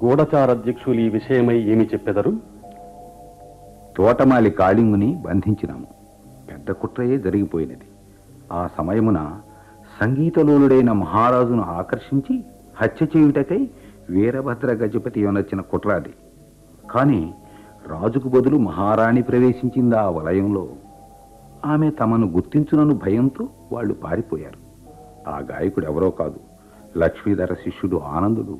గూఢచారధ్యక్షులు ఈ విషయమై ఏమి చెప్పెదరు తోటమాలి కాళింగుని బంధించినాము పెద్ద కుట్రయే జరిగిపోయినది ఆ సమయమున సంగీతలోలుడైన మహారాజును ఆకర్షించి హత్య చేయుటకై వీరభద్ర గజపతి యోనొచ్చిన కుట్ర అది కానీ రాజుకు బదులు మహారాణి ప్రవేశించింది ఆ వలయంలో ఆమె తమను గుర్తించునను భయంతో వాళ్ళు పారిపోయారు ఆ గాయకుడు ఎవరో కాదు లక్ష్మీధర శిష్యుడు ఆనందుడు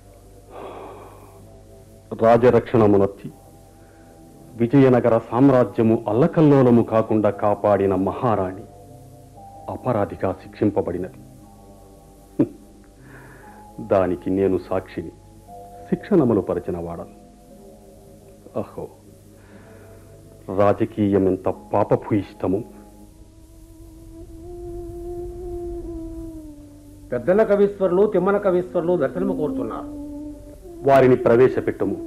రాజరక్షణమునొచ్చి విజయనగర సామ్రాజ్యము అల్లకల్లోలము కాకుండా కాపాడిన మహారాణి అపరాధిగా శిక్షింపబడినది హ్మ్. దానికి నేను సాక్షిని శిక్షణములు పరిచిన వాడను అహో రాజకీయం ఎంత పాపభూయిష్టము పెద్దల కవీశ్వరులు తిమ్మన కవీశ్వరులు దర్శనము కోరుతున్నారు వారిని ప్రవేశపెట్టుము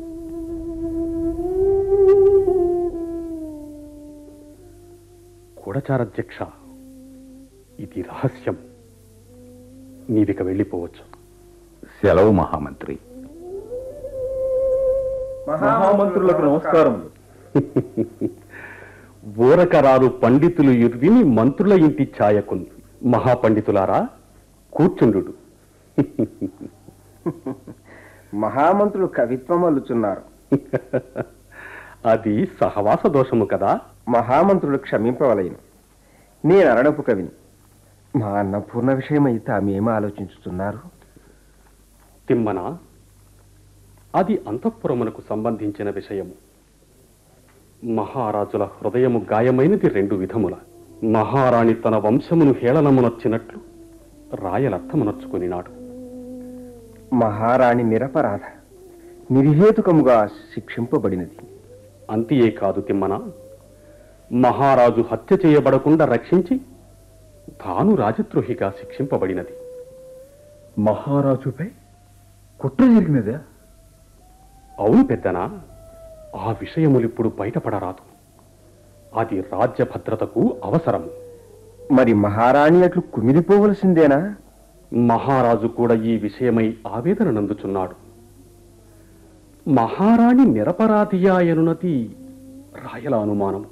గూఢచారధ్యక్ష ఇది రహస్యం నీవిక వెళ్ళిపోవచ్చు సెలవు మహామంత్రి మహామంత్రులకు నమస్కారములు ఊరకరారు పండితులు ఇర్విని మంత్రుల ఇంటి ఛాయకుంది మహాపండితులారా కూర్చుండు మహామంత్రులు కవిత్వం అల్లుచున్నారు అది సహవాస దోషము కదా మహామంత్రులు క్షమింపవలయను నేను అరణపు కవిని మా అన్నపూర్ణ విషయమై తామేమి ఆలోచించుతున్నారు తిమ్మన అది అంతఃపురమునకు సంబంధించిన విషయము మహారాజుల హృదయము గాయమైనది రెండు విధముల మహారాణి తన వంశమును హేళనమునొచ్చినట్లు రాయలర్థమునర్చుకునినాడు మహారాణి నిరపరాధ నిర్హేతుకముగా శిక్షింపబడినది అంతియే కాదు తిమ్మన మహారాజు హత్య చేయబడకుండా రక్షించి తాను రాజద్రోహిగా శిక్షింపబడినది మహారాజుపై కుట్ర జరిగినదా అవును పెద్దనా ఆ విషయములిప్పుడు బయటపడరాదు అది రాజ్య భద్రతకు అవసరము మరి మహారాణి అట్లు కుమిలిపోవలసిందేనా మహారాజు కూడా ఈ విషయమై ఆవేదన నందుచున్నాడు మహారాణి నిరపరాధియాయనున్నది రాయల అనుమానము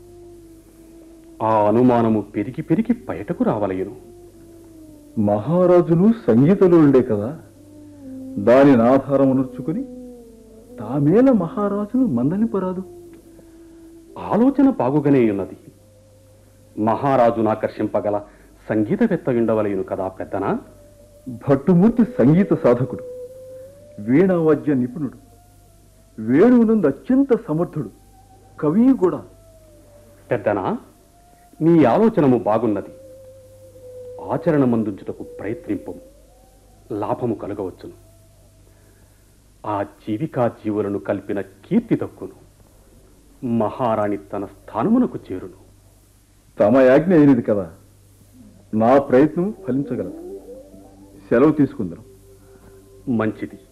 ఆ అనుమానము పెరిగి పెరిగి బయటకు రావలయను మహారాజును సంగీతలుండే కదా దానిని ఆధారం నొచ్చుకుని తామేల మహారాజును మందలిపరాదు ఆలోచన బాగుగానే ఉన్నది మహారాజును ఆకర్షింపగల సంగీతవేత్త ఉండవలయును కదా పెద్దనా భట్టుమూర్తి సంగీత సాధకుడు వీణావాద్య నిపుణుడు వేణువునందు అత్యంత సమర్థుడు కవి కూడా పెద్దనా నీ ఆలోచనము బాగున్నది ఆచరణ మందుంచుటకు ప్రయత్నింపు లాభము కలగవచ్చును ఆ జీవికా జీవులను కలిపిన కీర్తి దక్కును మహారాణి తన స్థానమునకు చేరును తమ యాజ్ఞ అయినది కదా నా ప్రయత్నం ఫలించగలదు సెలవు తీసుకుందాం మంచిది